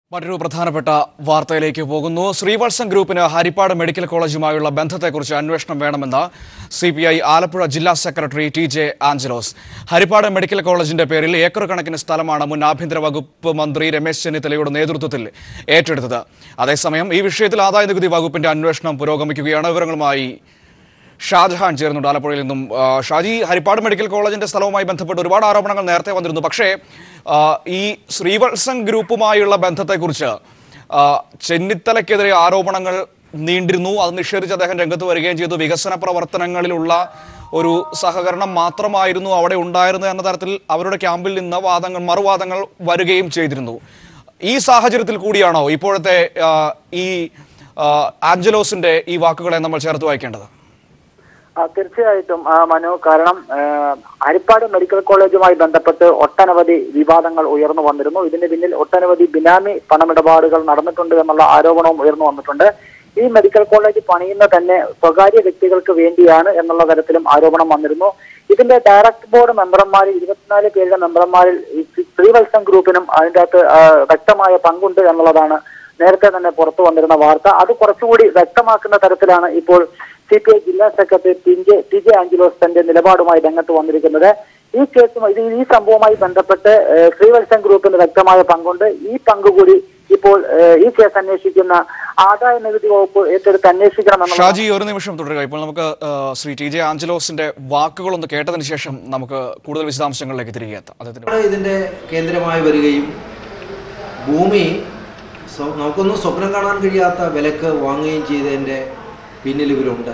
മറ്റൊരു പ്രധാനപ്പെട്ട വാർത്തയിലേക്ക് പോകുന്നു ശ്രീവത്സം ഗ്രൂപ്പിന് ഹരിപ്പാട് മെഡിക്കൽ കോളേജുമായുള്ള ബന്ധത്തെക്കുറിച്ച് അന്വേഷണം വേണമെന്ന് സി പി ഐ ആലപ്പുഴ ജില്ലാ secretary T J Angelos Haripad medical കോളേജിന്റെ പേരിൽ ഏക്കർ കണക്കിന് സ്ഥലമാണ് മുൻ ആഭ്യന്തര വകുപ്പ് മന്ത്രി രമേശ് ചെന്നിത്തലയുടെ നേതൃത്വത്തിൽ ഏറ്റെടുത്തത് അതേസമയം ഈ വിഷയത്തിൽ ആദായ നികുതി വകുപ്പിന്റെ അന്വേഷണം പുരോഗമിക്കുകയാണ് വിവരങ്ങളുമായി ഷാജഹാൻ ചേർന്നുണ്ട് ആലപ്പുഴയിൽ നിന്നും ആ, ഷാജി ഹരിപ്പാട് മെഡിക്കൽ കോളേജിന്റെ സ്ഥലവുമായി ബന്ധപ്പെട്ട് ഒരുപാട് ആരോപണങ്ങൾ നേരത്തെ വന്നിരുന്നു പക്ഷേ ആ, ഈ ശ്രീവത്സം ഗ്രൂപ്പുമായുള്ള ബന്ധത്തെക്കുറിച്ച് ആ, ചെന്നിത്തലയ്ക്കെതിരെ ആരോപണങ്ങൾ നീണ്ടിരുന്നു അത് നിഷേധിച്ച് അദ്ദേഹം രംഗത്ത് വരികയും ചെയ്തു വികസന പ്രവർത്തനങ്ങളിലുള്ള ഒരു സഹകരണം മാത്രമായിരുന്നു അവിടെ ഉണ്ടായിരുന്നത് എന്ന തരത്തിൽ അവരുടെ ക്യാമ്പിൽ നിന്ന് വാദങ്ങൾ മറുവാദങ്ങൾ വരികയും ചെയ്തിരുന്നു ഈ സാഹചര്യത്തിൽ കൂടിയാണോ ഇപ്പോഴത്തെ ആ, ഈ ആ, ആഞ്ചലോസിന്റെ ഈ വാക്കുകളെ നമ്മൾ ചേർത്ത് വായിക്കേണ്ടത് ആ, തീർച്ചയായിട്ടും ആ, മനു കാരണം ആ, ഹരിപ്പാട് മെഡിക്കൽ കോളേജുമായി ബന്ധപ്പെട്ട് ഒട്ടനവധി വിവാദങ്ങൾ ഉയർന്നു വന്നിരുന്നു ഇതിന് പിന്നിൽ ഒട്ടനവധി ബിനാമി പണമിടപാടുകൾ നടന്നിട്ടുണ്ട് എന്നുള്ള ആരോപണവും ഉയർന്നു വന്നിട്ടുണ്ട് ഈ മെഡിക്കൽ കോളേജ് പണിയുന്ന തന്നെ സ്വകാര്യ വ്യക്തികൾക്ക് വേണ്ടിയാണ് എന്നുള്ള തരത്തിലും ആരോപണം വന്നിരുന്നു ഇതിന്റെ ഡയറക്ട് ബോർഡ് മെമ്പർമാരിൽ ഇരുപത്തിനാല് പേരുടെ മെമ്പർമാരിൽ ഈ ശ്രീവത്സം ഗ്രൂപ്പിനും അതിന്റെ അകത്ത് ആ, വ്യക്തമായ പങ്കുണ്ട് എന്നുള്ളതാണ് നേരത്തെ തന്നെ പുറത്തു വന്നിരുന്ന വാർത്ത അത് കുറച്ചുകൂടി വ്യക്തമാക്കുന്ന തരത്തിലാണ് ഇപ്പോൾ സി പി ഐ ജില്ലാ secretary T J T J Angelos തന്റെ നിലപാടുമായി രംഗത്ത് വന്നിരിക്കുന്നത് ഈ കേസുമായി ഇത് ഈ സംഭവവുമായി ബന്ധപ്പെട്ട് ഏഹ്, ശ്രീവത്സം ഗ്രൂപ്പിന് വ്യക്തമായ പങ്കുണ്ട് ഈ പങ്ക് കൂടി ഇപ്പോൾ ഏഹ്, ഈ കേസ് അന്വേഷിക്കുന്ന ആദായ നികുതി വകുപ്പ് ഏറ്റെടുത്ത് അന്വേഷിക്കണമെന്നുള്ള ഷാജി ഒരു നിമിഷം തുടരുക ഇപ്പോൾ നമുക്ക് ആ, ശ്രീ ടി ജെ ആഞ്ചലോസിന്റെ വാക്കുകളൊന്ന് കേട്ടതിന് ശേഷം നമുക്ക് കൂടുതൽ വിശദാംശങ്ങളിലേക്ക് തിരികെ എത്താം അദ്ദേഹത്തിന്റെ ഇവിടെ ഇതിൻ്റെ കേന്ദ്രമായി വരികയും ഭൂമി സ്വ- നമുക്കൊന്നും സ്വപ്നം കാണാൻ കഴിയാത്ത വിലക്ക് വാങ്ങുകയും ചെയ്തതിൻ്റെ പിന്നിൽ ഇവരുണ്ട്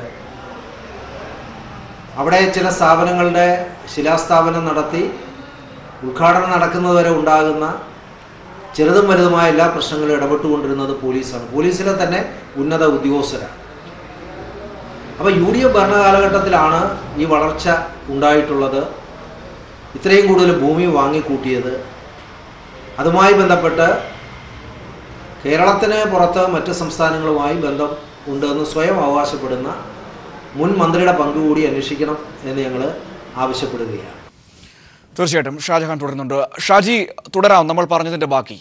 അവിടെ ചില സ്ഥാപനങ്ങളുടെ ശിലാസ്ഥാപനം നടത്തി ഉദ്ഘാടനം നടക്കുന്നതുവരെ ഉണ്ടാകുന്ന ചെറുതും വലുതുമായ എല്ലാ പ്രശ്നങ്ങളും ഇടപെട്ടുകൊണ്ടിരുന്നത് പോലീസാണ് പോലീസിലെ തന്നെ ഉന്നത ഉദ്യോഗസ്ഥരാണ് അപ്പോൾ യു ഡി എഫ് ഭരണകാലഘട്ടത്തിലാണ് ഈ വളർച്ച ഉണ്ടായിട്ടുള്ളത് ഇത്രയും കൂടുതൽ ഭൂമി വാങ്ങിക്കൂട്ടിയത് അതുമായി ബന്ധപ്പെട്ട് കേരളത്തിന് പുറത്ത് മറ്റ് സംസ്ഥാനങ്ങളുമായി ബന്ധം ഉണ്ടെന്ന് സ്വയം അവകാശപ്പെടുന്ന മുൻ മന്ത്രിയുടെ പങ്ക് കൂടി അന്വേഷിക്കണം എന്ന് ഞങ്ങൾ ആവശ്യപ്പെടുകയാണ് തീർച്ചയായിട്ടും ഷാജഹാൻ തുടരുന്നുണ്ട് ഷാജി തുടരാം നമ്മൾ പറഞ്ഞതിന്റെ ബാക്കി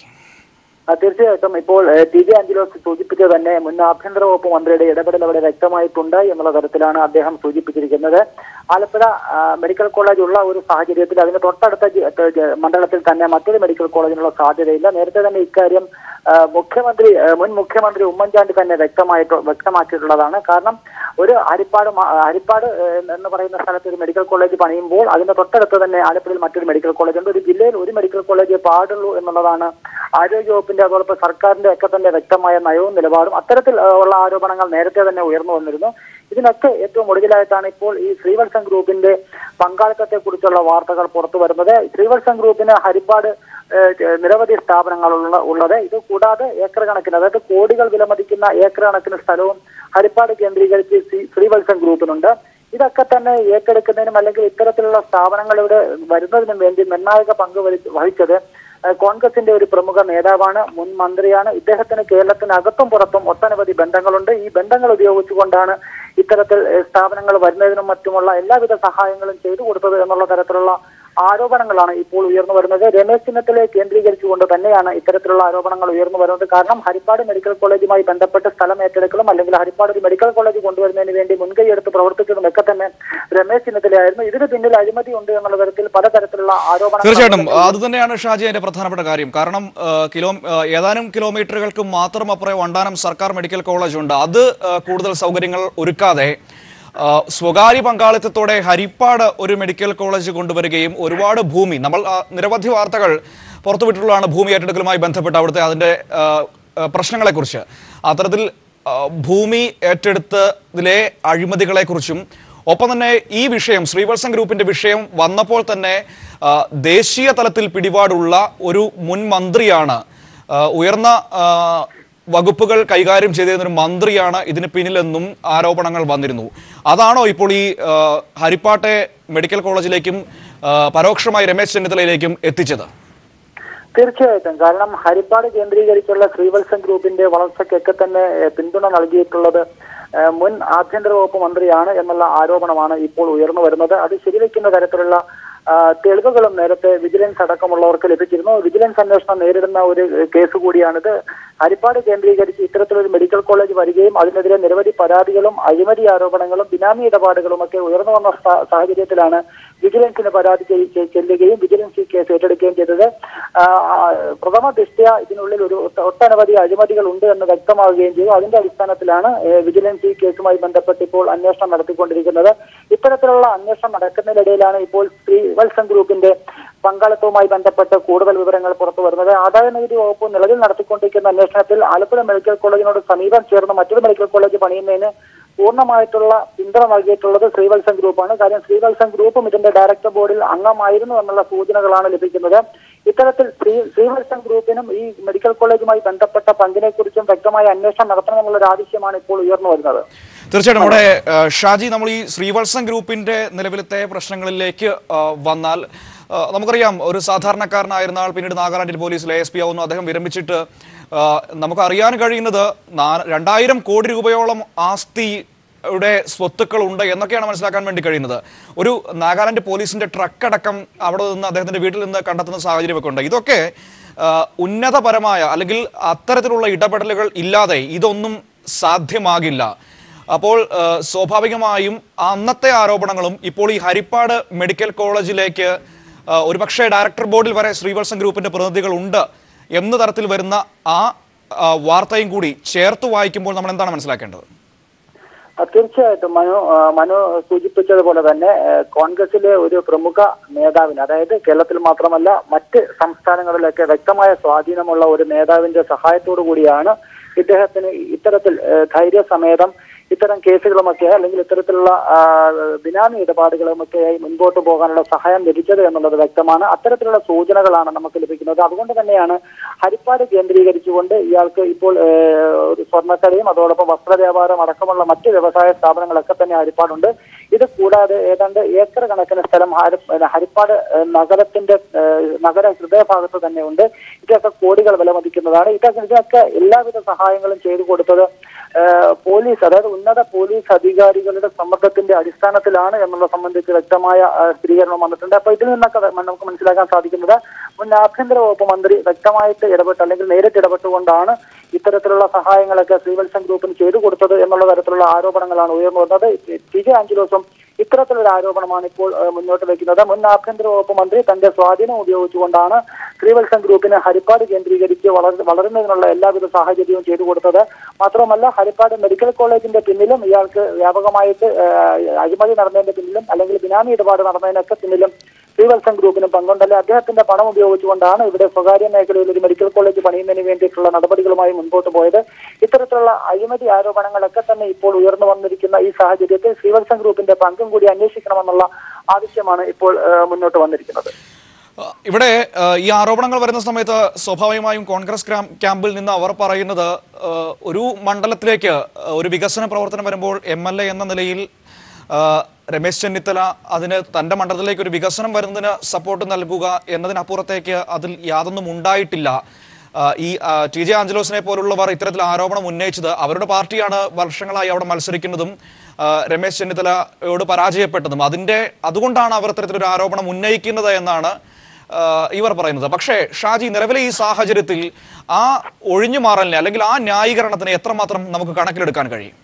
ആ, തീർച്ചയായിട്ടും ഇപ്പോൾ ഏഹ്, ടി ജെ ആഞ്ചലോസ് സൂചിപ്പിച്ചത് തന്നെ മുൻ ആഭ്യന്തര വകുപ്പ് മന്ത്രിയുടെ ഇടപെടൽ അവിടെ വ്യക്തമായിട്ടുണ്ട് എന്നുള്ള തരത്തിലാണ് അദ്ദേഹം സൂചിപ്പിച്ചിരിക്കുന്നത് ആലപ്പുഴ ആ, മെഡിക്കൽ കോളേജ് ഉള്ള ഒരു സാഹചര്യത്തിൽ അതിന് തൊട്ടടുത്ത ജി- ത- ജ- മണ്ഡലത്തിൽ തന്നെ മറ്റൊരു മെഡിക്കൽ കോളേജിനുള്ള സാധ്യതയില്ല നേരത്തെ തന്നെ ഇക്കാര്യം ആ, മുഖ്യമന്ത്രി ആ, മുൻ മുഖ്യമന്ത്രി ഉമ്മൻചാണ്ടി തന്നെ വ്യക്തമായിട്ട് വ്യക്തമാക്കിയിട്ടുള്ളതാണ് കാരണം ഒരു ഹരിപ്പാട് മ- ഹരിപ്പാട് ഏഹ്, എന്ന് പറയുന്ന സ്ഥലത്ത് ഒരു മെഡിക്കൽ കോളേജ് പണിയുമ്പോൾ അതിന്റെ തൊട്ടടുത്ത് തന്നെ ആലപ്പുഴയിൽ മറ്റൊരു മെഡിക്കൽ കോളേജ് ഉണ്ട് ഒരു ജില്ലയിൽ ഒരു മെഡിക്കൽ കോളേജ് പാടുള്ളൂ എന്നുള്ളതാണ് ആരോഗ്യവകുപ്പിന്റെ അതോടൊപ്പം സർക്കാരിന്റെ ഒക്കെ തന്നെ വ്യക്തമായ നയവും നിലപാടും അത്തരത്തിൽ ആ, ഉള്ള ആരോപണങ്ങൾ നേരത്തെ തന്നെ ഉയർന്നു വന്നിരുന്നു ഇതിനൊക്കെ ഏറ്റവും ഒടുവിലായിട്ടാണ് ഇപ്പോൾ ഈ ശ്രീവത്സം ഗ്രൂപ്പിന്റെ പങ്കാളിത്തത്തെ കുറിച്ചുള്ള വാർത്തകൾ പുറത്തു വരുന്നത് ശ്രീവത്സം ഗ്രൂപ്പിന് ഹരിപ്പാട് ഏഹ്, നിരവധി സ്ഥാപനങ്ങളുള്ള ഉള്ളത് ഇത് കൂടാതെ ഏക്കർ കണക്കിന് അതായത് കോടികൾ വിലമതിക്കുന്ന ഏക്കർ കണക്കിന് സ്ഥലവും ഹരിപ്പാട് കേന്ദ്രീകരിച്ച് ശ്രീ- ശ്രീവത്സം ഗ്രൂപ്പിനുണ്ട് ഇതൊക്കെ തന്നെ ഏറ്റെടുക്കുന്നതിനും അല്ലെങ്കിൽ ഇത്തരത്തിലുള്ള സ്ഥാപനങ്ങൾ ഇവിടെ വരുന്നതിനും വേണ്ടി നിർണായക പങ്ക് വഹി- വഹിച്ചത് ഏഹ് കോൺഗ്രസിന്റെ ഒരു പ്രമുഖ നേതാവാണ് മുൻ മന്ത്രിയാണ് ഇദ്ദേഹത്തിന് കേരളത്തിനകത്തും പുറത്തും ഒട്ടനവധി ബന്ധങ്ങളുണ്ട് ഈ ബന്ധങ്ങൾ ഉപയോഗിച്ചുകൊണ്ടാണ് ഇത്തരത്തിൽ ഏഹ് സ്ഥാപനങ്ങൾ വരുന്നതിനും മറ്റുമുള്ള എല്ലാവിധ സഹായങ്ങളും ചെയ്തു കൊടുത്തത് എന്നുള്ള തരത്തിലുള്ള ആരോപണങ്ങളാണ് ഇപ്പോൾ ഉയർന്നു വരുന്നത് രമേശ് ചെന്നിത്തലയെ കേന്ദ്രീകരിച്ചുകൊണ്ട് തന്നെയാണ് ഇത്തരത്തിലുള്ള ആരോപണങ്ങൾ ഉയർന്നു വരുന്നത് കാരണം ഹരിപ്പാട് മെഡിക്കൽ കോളേജുമായി ബന്ധപ്പെട്ട് സ്ഥലം ഏറ്റെടുക്കലും അല്ലെങ്കിൽ ഹരിപ്പാട് ഒരു മെഡിക്കൽ കോളേജ് കൊണ്ടുവരുന്നതിന് വേണ്ടി മുൻകൈയെടുത്ത് പ്രവർത്തിച്ചതും ഒക്കെ തന്നെ രമേശ് ചെന്നിത്തലയായിരുന്നു ഇതിന് പിന്നിൽ അഴിമതി ഉണ്ട് എന്നുള്ള തരത്തിൽ പലതരത്തിലുള്ള ആരോപണങ്ങൾ തീർച്ചയായിട്ടും അത് തന്നെയാണ് ഷാജി അതിന്റെ പ്രധാനപ്പെട്ട കാര്യം കാരണം ആ, കിലോ ആ, ഏതാനും കിലോമീറ്ററുകൾക്ക് മാത്രം അപ്പുറം വണ്ടാനം സർക്കാർ മെഡിക്കൽ കോളേജ് ഉണ്ട് അത് ആ, കൂടുതൽ സൗകര്യങ്ങൾ ഒരുക്കാതെ ആ, സ്വകാര്യ പങ്കാളിത്തത്തോടെ ഹരിപ്പാട് ഒരു മെഡിക്കൽ കോളേജ് കൊണ്ടുവരികയും ഒരുപാട് ഭൂമി നമ്മൾ ആ, നിരവധി വാർത്തകൾ പുറത്തുവിട്ടിട്ടുള്ളതാണ് ഭൂമി ഏറ്റെടുക്കലുമായി ബന്ധപ്പെട്ട് അവിടുത്തെ അതിന്റെ ആ, ആ, പ്രശ്നങ്ങളെക്കുറിച്ച് അത്തരത്തിൽ ആ, ഭൂമി ഏറ്റെടുത്തതിലെ അഴിമതികളെക്കുറിച്ചും ഒപ്പം തന്നെ ഈ വിഷയം ശ്രീവത്സം ഗ്രൂപ്പിന്റെ വിഷയം വന്നപ്പോൾ തന്നെ ആ, ദേശീയ തലത്തിൽ പിടിപാടുള്ള ഒരു മുൻ മന്ത്രിയാണ് ആ, ഉയർന്ന ആ, വകുപ്പുകൾ കൈകാര്യം ചെയ്തിരുന്ന ഒരു മന്ത്രിയാണ് ഇതിന് പിന്നിലെന്നും ആരോപണങ്ങൾ വന്നിരുന്നു അതാണോ ഇപ്പോൾ ഈ ആ, ഹരിപ്പാട്ടെ മെഡിക്കൽ കോളേജിലേക്കും ആ, പരോക്ഷമായി രമേശ് ചെന്നിത്തലയിലേക്കും എത്തിച്ചത് തീർച്ചയായിട്ടും കാരണം ഹരിപ്പാട് കേന്ദ്രീകരിച്ചുള്ള ശ്രീവത്സം ഗ്രൂപ്പിന്റെ വളർച്ചയ്ക്കൊക്കെ തന്നെ ഏഹ്, പിന്തുണ നൽകിയിട്ടുള്ളത് ഏഹ്, മുൻ ആഭ്യന്തര വകുപ്പ് മന്ത്രിയാണ് എന്നുള്ള ആരോപണമാണ് ഇപ്പോൾ ഉയർന്നു വരുന്നത് അത് ശരിവെക്കുന്ന തരത്തിലുള്ള ആ, തെളിവുകളും നേരത്തെ വിജിലൻസ് അടക്കമുള്ളവർക്ക് ലഭിച്ചിരുന്നു വിജിലൻസ് അന്വേഷണം നേരിടുന്ന ഒരു കേസ് കൂടിയാണിത് ഹരിപ്പാട് കേന്ദ്രീകരിച്ച് ഇത്തരത്തിലൊരു മെഡിക്കൽ കോളേജ് വരികയും അതിനെതിരെ നിരവധി പരാതികളും അഴിമതി ആരോപണങ്ങളും ബിനാമി ഇടപാടുകളും ഒക്കെ ഉയർന്നു വന്ന സ- സാഹചര്യത്തിലാണ് വിജിലൻസിന് പരാതി ചെയ്- ചെ- ചെല്ലുകയും വിജിലൻസ് ഈ കേസ് ഏറ്റെടുക്കുകയും ചെയ്തത് ആ, ആ, പ്രഥമ ദൃഷ്ട്യ ഇതിനുള്ളിൽ ഒരു ഒട്ട- ഒട്ടനവധി അഴിമതികൾ ഉണ്ട് എന്ന് വ്യക്തമാവുകയും ചെയ്തു അതിന്റെ അടിസ്ഥാനത്തിലാണ് ഏ, വിജിലൻസ് ഈ കേസുമായി ബന്ധപ്പെട്ട് ഇപ്പോൾ അന്വേഷണം നടത്തിക്കൊണ്ടിരിക്കുന്നത് ഇത്തരത്തിലുള്ള അന്വേഷണം നടക്കുന്നതിനിടയിലാണ് ഇപ്പോൾ ശ്രീവത്സം ഗ്രൂപ്പിന്റെ പങ്കാളിത്തവുമായി ബന്ധപ്പെട്ട് കൂടുതൽ വിവരങ്ങൾ പുറത്തു വരുന്നത് ആദായ നികുതി വകുപ്പ് നിലവിൽ നടത്തിക്കൊണ്ടിരിക്കുന്ന അന്വേഷണത്തിൽ ആലപ്പുഴ മെഡിക്കൽ കോളേജിനോട് സമീപം ചേർന്ന് മറ്റൊരു മെഡിക്കൽ കോളേജ് പണിയുന്നതിന് പൂർണ്ണമായിട്ടുള്ള പിന്തുണ നൽകിയിട്ടുള്ളത് ശ്രീവത്സം ഗ്രൂപ്പാണ് കാര്യം ശ്രീവത്സം ഗ്രൂപ്പും ഇതിന്റെ ഡയറക്ടർ ബോർഡിൽ അംഗമായിരുന്നു എന്നുള്ള സൂചനകളാണ് ലഭിക്കുന്നത് ഇത്തരത്തിൽ ശ്രീ ശ്രീവത്സം ഗ്രൂപ്പിനും ഈ മെഡിക്കൽ കോളേജുമായി ബന്ധപ്പെട്ട പങ്കിനെക്കുറിച്ചും വ്യക്തമായ അന്വേഷണം നടത്തണമെന്നുള്ള ഒരു ആവശ്യമാണ് ഇപ്പോൾ ഉയർന്നു വരുന്നത് തീർച്ചയായിട്ടും നമ്മുടെ ആ, ഷാജി നമ്മൾ ഈ ശ്രീവത്സം ഗ്രൂപ്പിന്റെ നിലവിലത്തെ പ്രശ്നങ്ങളിലേക്ക് ആ, വന്നാൽ ആ, നമുക്കറിയാം ഒരു സാധാരണക്കാരനായിരുന്ന ആൾ പിന്നീട് നാഗാലാൻഡിൽ പോലീസിൽ എസ് പി ആവുന്നു അദ്ദേഹം വിരമിച്ചിട്ട് ആ, നമുക്ക് അറിയാൻ കഴിയുന്നത് നാ- രണ്ടായിരം കോടി രൂപയോളം ആസ്തിയുടെ സ്വത്തുക്കൾ ഉണ്ട് എന്നൊക്കെയാണ് മനസ്സിലാക്കാൻ വേണ്ടി കഴിയുന്നത് ഒരു നാഗാലാൻഡ് പോലീസിന്റെ ട്രക്ക് അടക്കം അവിടെ നിന്ന് അദ്ദേഹത്തിന്റെ വീട്ടിൽ നിന്ന് കണ്ടെത്തുന്ന സാഹചര്യമൊക്കെ ഉണ്ട് ഇതൊക്കെ ആ, ഉന്നതപരമായ അല്ലെങ്കിൽ അത്തരത്തിലുള്ള ഇടപെടലുകൾ ഇല്ലാതെ ഇതൊന്നും സാധ്യമാകില്ല അപ്പോൾ ആ, സ്വാഭാവികമായും അന്നത്തെ ആരോപണങ്ങളും ഇപ്പോൾ ഈ ഹരിപ്പാട് മെഡിക്കൽ കോളേജിലേക്ക് ആ, ഒരുപക്ഷെ ഡയറക്ടർ ബോർഡിൽ വരെ ശ്രീവത്സം ഗ്രൂപ്പിന്റെ പ്രതിനിധികൾ ഉണ്ട് എന്ന തരത്തിൽ വരുന്ന ആ ആ, വാർത്തയും കൂടി ചേർത്ത് വായിക്കുമ്പോൾ നമ്മൾ എന്താണ് മനസ്സിലാക്കേണ്ടത് ആ, തീർച്ചയായിട്ടും മനു ആ, മനു സൂചിപ്പിച്ചതുപോലെ തന്നെ ആ, കോൺഗ്രസിലെ ഒരു പ്രമുഖ നേതാവിന് അതായത് കേരളത്തിൽ മാത്രമല്ല മറ്റ് സംസ്ഥാനങ്ങളിലൊക്കെ വ്യക്തമായ സ്വാധീനമുള്ള ഒരു നേതാവിന്റെ സഹായത്തോടു കൂടിയാണ് ഇദ്ദേഹത്തിന് ഇത്തരത്തിൽ ആ, ധൈര്യസമേതം ഇത്തരം കേസുകളുമൊക്കെ അല്ലെങ്കിൽ ഇത്തരത്തിലുള്ള ആ, ബിനാമി ഇടപാടുകളുമൊക്കെയായി മുൻപോട്ട് പോകാനുള്ള സഹായം ലഭിച്ചത് എന്നുള്ളത് വ്യക്തമാണ് അത്തരത്തിലുള്ള സൂചനകളാണ് നമുക്ക് ലഭിക്കുന്നത് അതുകൊണ്ട് തന്നെയാണ് ഹരിപ്പാട് കേന്ദ്രീകരിച്ചുകൊണ്ട് ഇയാൾക്ക് ഇപ്പോൾ ഏ, ഒരു സ്വർണ്ണക്കടയും അതോടൊപ്പം വസ്ത്രവ്യാപാരം അടക്കമുള്ള മറ്റ് വ്യവസായ സ്ഥാപനങ്ങളൊക്കെ തന്നെ ഹരിപ്പാടുണ്ട് ഇത് കൂടാതെ ഏതാണ്ട് ഏക്കർ കണക്കിന് സ്ഥലം ഹരി- ഹരിപ്പാട് ഏ, നഗരത്തിന്റെ ഏ, നഗര ഹൃദയഭാഗത്ത് തന്നെ ഉണ്ട് ഇതൊക്കെ കോടികൾ വിലമതിക്കുന്നതാണ് ഇതൊക്കെ ഇതിനൊക്കെ എല്ലാവിധ സഹായങ്ങളും ചെയ്തു കൊടുത്തത് ഏ, പോലീസ് അതായത് ഉന്നത പോലീസ് അധികാരികളുടെ സമ്മർദ്ദത്തിന്റെ അടിസ്ഥാനത്തിലാണ് എന്നുള്ള സംബന്ധിച്ച് വ്യക്തമായ ആ, സ്ഥിരീകരണം വന്നിട്ടുണ്ട് അപ്പൊ ഇതിൽ നിന്നൊക്കെ വ- നമുക്ക് മനസ്സിലാക്കാൻ സാധിക്കുന്നത് മുൻ ആഭ്യന്തര വകുപ്പ് മന്ത്രി വ്യക്തമായിട്ട് ഇടപെട്ട് അല്ലെങ്കിൽ നേരിട്ട് ഇടപെട്ടുകൊണ്ടാണ് ഇത്തരത്തിലുള്ള സഹായങ്ങളൊക്കെ ശ്രീവത്സം ഗ്രൂപ്പിന് ചെയ്തു കൊടുത്തത് എന്നുള്ള തരത്തിലുള്ള ആരോപണങ്ങളാണ് ഉയർന്നു വന്നത് ടി ജെ ആഞ്ചലോസും ഇത്തരത്തിലൊരു ആരോപണമാണ് ഇപ്പോൾ ഏഹ്, മുന്നോട്ട് വെക്കുന്നത് മുൻ ആഭ്യന്തര വകുപ്പ് മന്ത്രി തന്റെ സ്വാധീനം ഉപയോഗിച്ചുകൊണ്ടാണ് ശ്രീവത്സം ഗ്രൂപ്പിന് ഹരിപ്പാട് കേന്ദ്രീകരിച്ച് വളർ വളരുന്നതിനുള്ള എല്ലാവിധ സാഹചര്യവും ചെയ്തു കൊടുത്തത് മാത്രമല്ല ഹരിപ്പാട് മെഡിക്കൽ കോളേജിന്റെ പിന്നിലും ഇയാൾക്ക് വ്യാപകമായിട്ട് ഏഹ്, അഴിമതി നടന്നതിന്റെ പിന്നിലും അല്ലെങ്കിൽ ബിനാമി ഇടപാട് നടന്നതിനൊക്കെ പിന്നിലും ശ്രീവത്സം ഗ്രൂപ്പിന് പങ്കുണ്ടല്ലേ അദ്ദേഹത്തിന്റെ പണം ഉപയോഗിച്ചുകൊണ്ടാണ് ഇവിടെ സ്വകാര്യ മേഖലയിൽ ഒരു മെഡിക്കൽ കോളേജ് പണിയുന്നതിന് വേണ്ടിയിട്ടുള്ള നടപടികളുമായി മുൻപോട്ട് പോയത് ഇത്തരത്തിലുള്ള അഴിമതി ആരോപണങ്ങളൊക്കെ തന്നെ ഇപ്പോൾ ഉയർന്നു വന്നിരിക്കുന്ന ഈ സാഹചര്യത്തിൽ ശ്രീവത്സം ഗ്രൂപ്പിന്റെ പങ്കും കൂടി അന്വേഷിക്കണമെന്നുള്ള ആവശ്യമാണ് ഇപ്പോൾ ഏഹ്, മുന്നോട്ട് വന്നിരിക്കുന്നത് ആ, ഇവിടെ ആ, ഈ ആരോപണങ്ങൾ വരുന്ന സമയത്ത് സ്വാഭാവികമായും കോൺഗ്രസ് ക്യാം- ക്യാമ്പിൽ നിന്ന് അവർ പറയുന്നത് ആ, ഒരു മണ്ഡലത്തിലേക്ക് ആ, ഒരു വികസന പ്രവർത്തനം വരുമ്പോൾ എം എൽ എ എന്ന നിലയിൽ ആ, രമേശ് ചെന്നിത്തല അതിന് തന്റെ മണ്ഡലത്തിലേക്ക് ഒരു വികസനം വരുന്നതിന് സപ്പോർട്ട് നൽകുക എന്നതിനപ്പുറത്തേക്ക് അതിൽ യാതൊന്നും ഉണ്ടായിട്ടില്ല ആ, ഈ ആ, ടി ജെ ആഞ്ചലോസിനെ പോലുള്ളവർ ഇത്തരത്തിൽ ആരോപണം ഉന്നയിച്ചത് അവരുടെ പാർട്ടിയാണ് വർഷങ്ങളായി അവിടെ മത്സരിക്കുന്നതും ആ, രമേശ് ചെന്നിത്തലയോട് പരാജയപ്പെട്ടതും അതിന്റെ അതുകൊണ്ടാണ് അവർ ഇത്തരത്തിലൊരു ആരോപണം ഉന്നയിക്കുന്നത് എന്നാണ് ആ, ഇവർ പറയുന്നത് പക്ഷേ ഷാജി നിലവിലെ ഈ സാഹചര്യത്തിൽ ആ ഒഴിഞ്ഞു മാറലിനെ അല്ലെങ്കിൽ ആ ന്യായീകരണത്തിനെ എത്രമാത്രം നമുക്ക് കണക്കിലെടുക്കാൻ കഴിയും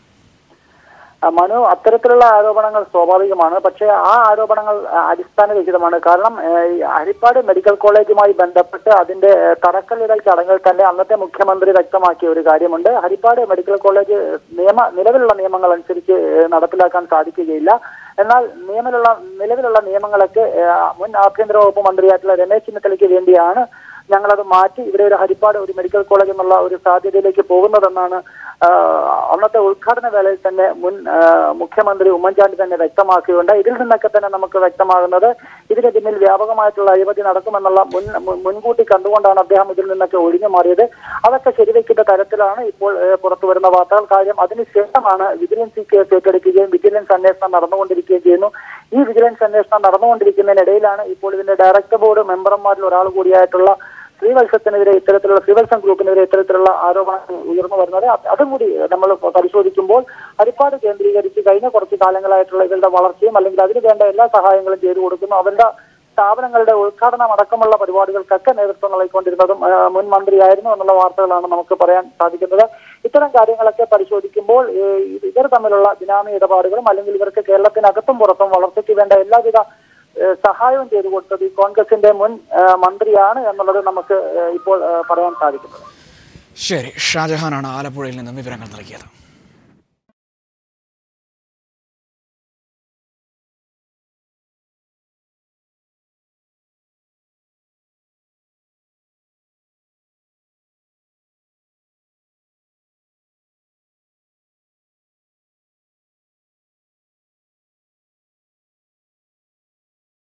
ആ, മനു അത്തരത്തിലുള്ള ആരോപണങ്ങൾ സ്വാഭാവികമാണ് പക്ഷേ ആ ആരോപണങ്ങൾ ആ, അടിസ്ഥാനരഹിതമാണ് കാരണം ഏ, ഈ ഹരിപ്പാട് മെഡിക്കൽ കോളേജുമായി ബന്ധപ്പെട്ട് അതിന്റെ ഏ, തറക്കല്ലിടൽ ചടങ്ങിൽ തന്നെ അന്നത്തെ മുഖ്യമന്ത്രി വ്യക്തമാക്കിയ ഒരു കാര്യമുണ്ട് ഹരിപ്പാട് മെഡിക്കൽ കോളേജ് നിയമ നിലവിലുള്ള നിയമങ്ങൾ അനുസരിച്ച് ഏ, നടപ്പിലാക്കാൻ സാധിക്കുകയില്ല എന്നാൽ നിയമത്തിലുള്ള നിലവിലുള്ള നിയമങ്ങളൊക്കെ ഏ, മുൻ ആഭ്യന്തര വകുപ്പ് മന്ത്രിയായിട്ടുള്ള രമേശ് ചെന്നിത്തലയ്ക്ക് വേണ്ടിയാണ് ഞങ്ങളത് മാറ്റി ഇവിടെ ഒരു ഹരിപ്പാട് ഒരു മെഡിക്കൽ കോളേജ് എന്നുള്ള ഒരു സാധ്യതയിലേക്ക് പോകുന്നതെന്നാണ് ആ, അന്നത്തെ ഉദ്ഘാടന വേളയിൽ തന്നെ മുൻ ആ, മുഖ്യമന്ത്രി ഉമ്മൻചാണ്ടി തന്നെ വ്യക്തമാക്കിയുണ്ട് ഇതിൽ നിന്നൊക്കെ തന്നെ നമുക്ക് വ്യക്തമാകുന്നത് ഇതിന് പിന്നിൽ വ്യാപകമായിട്ടുള്ള അഴിമതി നടക്കുമെന്നുള്ള മുൻ മുൻ- മുൻകൂട്ടി കണ്ടുകൊണ്ടാണ് അദ്ദേഹം ഇതിൽ നിന്നൊക്കെ ഒഴിഞ്ഞു മാറിയത് അതൊക്കെ ശരിവെക്കുന്ന തരത്തിലാണ് ഇപ്പോൾ ഏ, പുറത്തു വരുന്ന വാർത്തകൾ കാര്യം അതിനുശേഷമാണ് വിജിലൻസ് ഈ കേസ് ഏറ്റെടുക്കുകയും വിജിലൻസ് അന്വേഷണം നടന്നുകൊണ്ടിരിക്കുകയും ചെയ്യുന്നു ഈ വിജിലൻസ് അന്വേഷണം നടന്നുകൊണ്ടിരിക്കുന്നതിനിടയിലാണ് ഇപ്പോൾ ഇതിന്റെ ഡയറക്ടർ ബോർഡ് മെമ്പർമാരിൽ ഒരാൾ കൂടിയായിട്ടുള്ള ശ്രീവത്സത്തിനെതിരെ ഇത്തരത്തിലുള്ള ശ്രീവത്സം ഗ്രൂപ്പിനെതിരെ ഇത്തരത്തിലുള്ള ആരോപണങ്ങൾ ഉയർന്നു വരുന്നത് അത് അതും കൂടി നമ്മൾ പരിശോധിക്കുമ്പോൾ ഹരിപ്പാട് കേന്ദ്രീകരിച്ച് കഴിഞ്ഞ കുറച്ച് കാലങ്ങളായിട്ടുള്ള ഇവരുടെ വളർച്ചയും അല്ലെങ്കിൽ അതിന് വേണ്ട എല്ലാ സഹായങ്ങളും ചെയ്തു കൊടുക്കുന്നു അവരുടെ സ്ഥാപനങ്ങളുടെ ഉദ്ഘാടനം അടക്കമുള്ള പരിപാടികൾക്കൊക്കെ നേതൃത്വം നൽകിക്കൊണ്ടിരുന്നതും ആ, മുൻ മന്ത്രിയായിരുന്നു എന്നുള്ള വാർത്തകളാണ് നമുക്ക് പറയാൻ സാധിക്കുന്നത് ഇത്തരം കാര്യങ്ങളൊക്കെ പരിശോധിക്കുമ്പോൾ ഏ, ഇത് ഇവർ തമ്മിലുള്ള ബിനാമി ഇടപാടുകളും അല്ലെങ്കിൽ ഇവർക്ക് കേരളത്തിനകത്തും പുറത്തും വളർച്ചയ്ക്ക് വേണ്ട എല്ലാവിധ ഏ, സഹായവും ചെയ്തു കൊടുത്തത് ഈ കോൺഗ്രസിന്റെ മുൻ ആ, മന്ത്രിയാണ് എന്നുള്ളത് നമുക്ക് ഏ, ഇപ്പോൾ ആ, പറയാൻ സാധിക്കുന്നത് ശരി ഷാജഹാനാണ് ആലപ്പുഴയിൽ നിന്നും വിവരങ്ങൾ നൽകിയത്